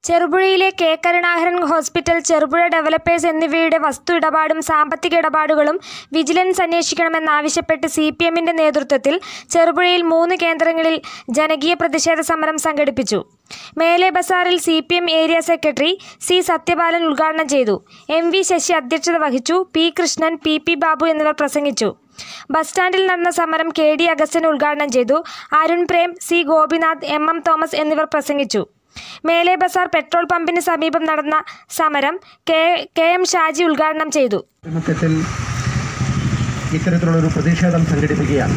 ചെറുപുഴയിലെ K Karunakaran hospital Cherupuzha developers എന്നിവയുടെ വസ്തു ഇടപാടും സാമ്പത്തിക ഇടപാടുകളും വിജിലൻസ് അന്വേഷിക്കണമെന്നാവശ്യപ്പെട്ട് സി പി എമ്മിന്റെ നേതൃത്വത്തിൽ ചെറുപുഴയിൽ മൂന്ന് കേന്ദ്രങ്ങളിൽ ജനകീയ പ്രതിഷേധ സമരം സംഘടിപ്പിച്ചു മേലെ ബസാറിൽ C P M area secretary C Sathyapalan ഉദ്ഘാടനം ചെയ്തു എം വി ശശി അധ്യക്ഷത വഹിച്ചു P Krishnan P P Babu എന്നിവർ പ്രസംഗിച്ചു ബസ് സ്റ്റാൻഡിൽ നടന്ന സമരം കെ ഡി അഗസ്റ്റിൻ ഉദ്ഘാടനം ചെയ്തു Arun Prem C Gopinath M M Thomas എന്നിവർ പ്രസംഗിച്ചു മേലെ ബസാർ പെട്രോൾ പമ്പിന് സമീപം നടന്ന സമരം കെ കെ എം ഷാജി ഉദ്ഘാടനം ചെയ്തു ആഭിമുഖ്യത്തിൽ ഇത്തരത്തിലുള്ളൊരു പ്രതിഷേധം സംഘടിപ്പിക്കുകയാണ്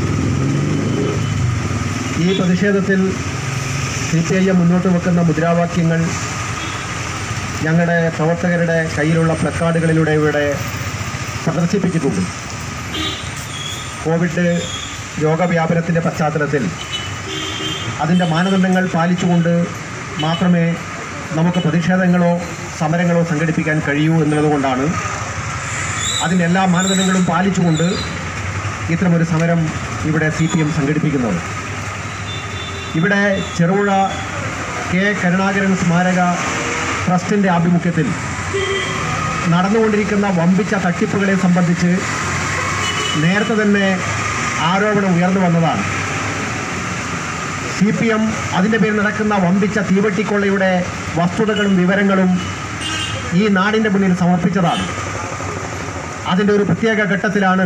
ഈ പ്രതിഷേധത്തിൽ സി പി ഐ എം മുന്നോട്ട് വെക്കുന്ന മുദ്രാവാക്യങ്ങൾ ഞങ്ങളുടെ പ്രവർത്തകരുടെ കയ്യിലുള്ള പ്ലക്കാർഡുകളിലൂടെ ഇവിടെ പ്രദർശിപ്പിച്ചിട്ടുണ്ട് കോവിഡ് രോഗവ്യാപനത്തിൻ്റെ പശ്ചാത്തലത്തിൽ അതിൻ്റെ മാനദണ്ഡങ്ങൾ പാലിച്ചുകൊണ്ട് മാത്രമേ നമുക്ക് പ്രതിഷേധങ്ങളോ സമരങ്ങളോ സംഘടിപ്പിക്കാൻ കഴിയൂ എന്നുള്ളതുകൊണ്ടാണ് അതിൻ്റെ എല്ലാ മാനദണ്ഡങ്ങളും പാലിച്ചുകൊണ്ട് ഇത്തരമൊരു സമരം ഇവിടെ സി പി എം സംഘടിപ്പിക്കുന്നത് ഇവിടെ ചെറുപുഴ കെ കരുണാകരൻ സ്മാരക ട്രസ്റ്റിൻ്റെ ആഭിമുഖ്യത്തിൽ നടന്നുകൊണ്ടിരിക്കുന്ന വമ്പിച്ച തട്ടിപ്പുകളെ സംബന്ധിച്ച് നേരത്തെ തന്നെ ആരോപണം ഉയർന്നു വന്നതാണ് സി പി എം അതിൻ്റെ പേരിൽ നടക്കുന്ന വമ്പിച്ച തീവട്ടിക്കൊള്ളയുടെ വസ്തുതകളും വിവരങ്ങളും ഈ നാടിൻ്റെ മുന്നിൽ സമർപ്പിച്ചതാണ് അതിൻ്റെ ഒരു പ്രത്യേക ഘട്ടത്തിലാണ്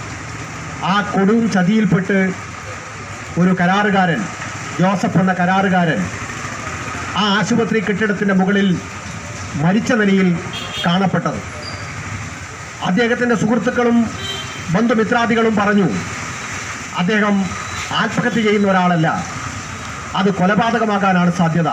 ആ കൊടും ചതിയിൽപ്പെട്ട് ഒരു കരാറുകാരൻ ജോസഫ് എന്ന കരാറുകാരൻ ആ ആശുപത്രി കെട്ടിടത്തിൻ്റെ മുകളിൽ മരിച്ച നിലയിൽ കാണപ്പെട്ടത് അദ്ദേഹത്തിൻ്റെ സുഹൃത്തുക്കളും ബന്ധുമിത്രാദികളും പറഞ്ഞു അദ്ദേഹം ആത്മഹത്യ ചെയ്യുന്ന ഒരാളല്ല അത് കൊലപാതകമാകാനാണ് സാധ്യത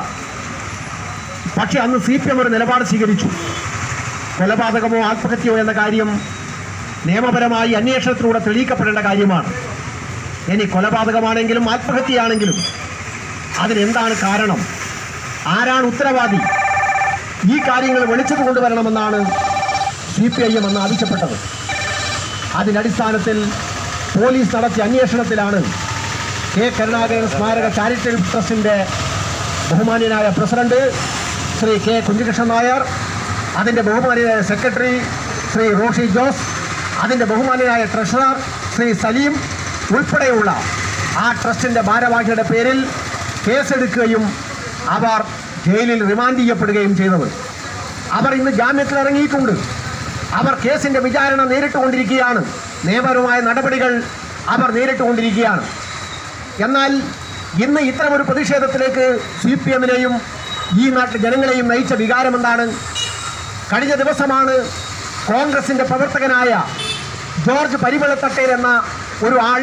പക്ഷെ അന്ന് സി പി എം ഒരു നിലപാട് സ്വീകരിച്ചു കൊലപാതകമോ ആത്മഹത്യയോ എന്ന കാര്യം നിയമപരമായി അന്വേഷണത്തിലൂടെ തെളിയിക്കപ്പെടേണ്ട കാര്യമാണ് ഇനി കൊലപാതകമാണെങ്കിലും ആത്മഹത്യയാണെങ്കിലും അതിനെന്താണ് കാരണം ആരാണ് ഉത്തരവാദി ഈ കാര്യങ്ങൾ വെളിച്ചത്ത് കൊണ്ടുവരണമെന്നാണ് സി പി ഐ എം അന്ന് ആവശ്യപ്പെട്ടത് അതിനടിസ്ഥാനത്തിൽ പോലീസ് നടത്തിയ അന്വേഷണത്തിലാണ് കെ കരുണാകരൻ സ്മാരക ചാരിറ്റബിൾ ട്രസ്റ്റിൻ്റെ ബഹുമാന്യനായ പ്രസിഡന്റ് ശ്രീ കെ കുഞ്ഞികൃഷ്ണൻ നായർ അതിൻ്റെ ബഹുമാന്യനായ സെക്രട്ടറി ശ്രീ റോഷി ജോസ് അതിൻ്റെ ബഹുമാന്യനായ ട്രഷറർ ശ്രീ സലീം ഉൾപ്പെടെയുള്ള ആ ട്രസ്റ്റിൻ്റെ ഭാരവാഹിയുടെ പേരിൽ കേസെടുക്കുകയും അവർ ജയിലിൽ റിമാൻഡ് ചെയ്യപ്പെടുകയും ചെയ്തത് അവർ ഇന്ന് ജാമ്യത്തിൽ ഇറങ്ങിയിട്ടുണ്ട് അവർ കേസിൻ്റെ വിചാരണ നേരിട്ടുകൊണ്ടിരിക്കുകയാണ് നിയമപരമായ നടപടികൾ അവർ നേരിട്ടുകൊണ്ടിരിക്കുകയാണ് എന്നാൽ ഇന്ന് ഇത്തരമൊരു പ്രതിഷേധത്തിലേക്ക് സി പി എമ്മിനെയും ഈ നാട്ടിലെ ജനങ്ങളെയും നയിച്ച വികാരം എന്താണ് കഴിഞ്ഞ ദിവസമാണ് കോൺഗ്രസിൻ്റെ പ്രവർത്തകനായ ജോർജ് പരിമളത്തട്ടേൽ എന്ന ഒരു ആൾ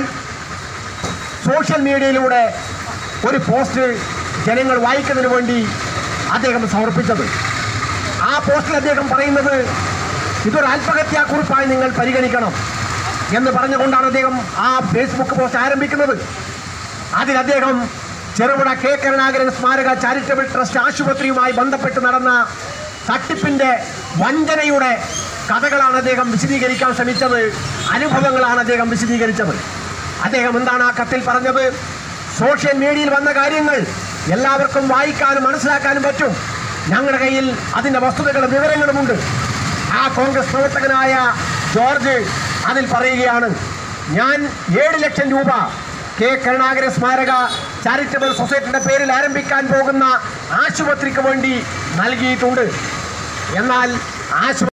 സോഷ്യൽ മീഡിയയിലൂടെ ഒരു പോസ്റ്റ് ജനങ്ങൾ വായിക്കുന്നതിന് വേണ്ടി അദ്ദേഹം സമർപ്പിച്ചത് ആ പോസ്റ്റിൽ അദ്ദേഹം പറയുന്നത് ഇതൊരു ആത്മഹത്യാക്കുറിപ്പായി നിങ്ങൾ പരിഗണിക്കണം എന്ന് പറഞ്ഞുകൊണ്ടാണ് അദ്ദേഹം ആ ഫേസ്ബുക്ക് പോസ്റ്റ് ആരംഭിക്കുന്നത് അതിൽ അദ്ദേഹം ചെറുപുഴ കെ കരുണാകരൻ സ്മാരക ചാരിറ്റബിൾ ട്രസ്റ്റ് ആശുപത്രിയുമായി ബന്ധപ്പെട്ട് നടന്ന തട്ടിപ്പിന്റെ വഞ്ചനയുടെ കഥകളാണ് അദ്ദേഹം വിശദീകരിക്കാൻ ശ്രമിച്ചത് അനുഭവങ്ങളാണ് അദ്ദേഹം വിശദീകരിച്ചത് അദ്ദേഹം എന്താണ് ആ കത്തിൽ പറഞ്ഞത് സോഷ്യൽ മീഡിയയിൽ വന്ന കാര്യങ്ങൾ എല്ലാവർക്കും വായിക്കാനും മനസ്സിലാക്കാനും പറ്റും ഞങ്ങളുടെ കയ്യിൽ അതിൻ്റെ വസ്തുതകളും വിവരങ്ങളുമുണ്ട് ആ കോൺഗ്രസ് പ്രവർത്തകനായ ജോർജ് അതിൽ പറയുകയാണ് ഞാൻ ഏഴ് ലക്ഷം രൂപ കെ കരുണാകര സ്മാരക ചാരിറ്റബിൾ സൊസൈറ്റിയുടെ പേരിൽ ആരംഭിക്കാൻ പോകുന്ന ആശുപത്രിക്ക് വേണ്ടി നൽകിയിട്ടുണ്ട് എന്നാൽ ആശുപത്രി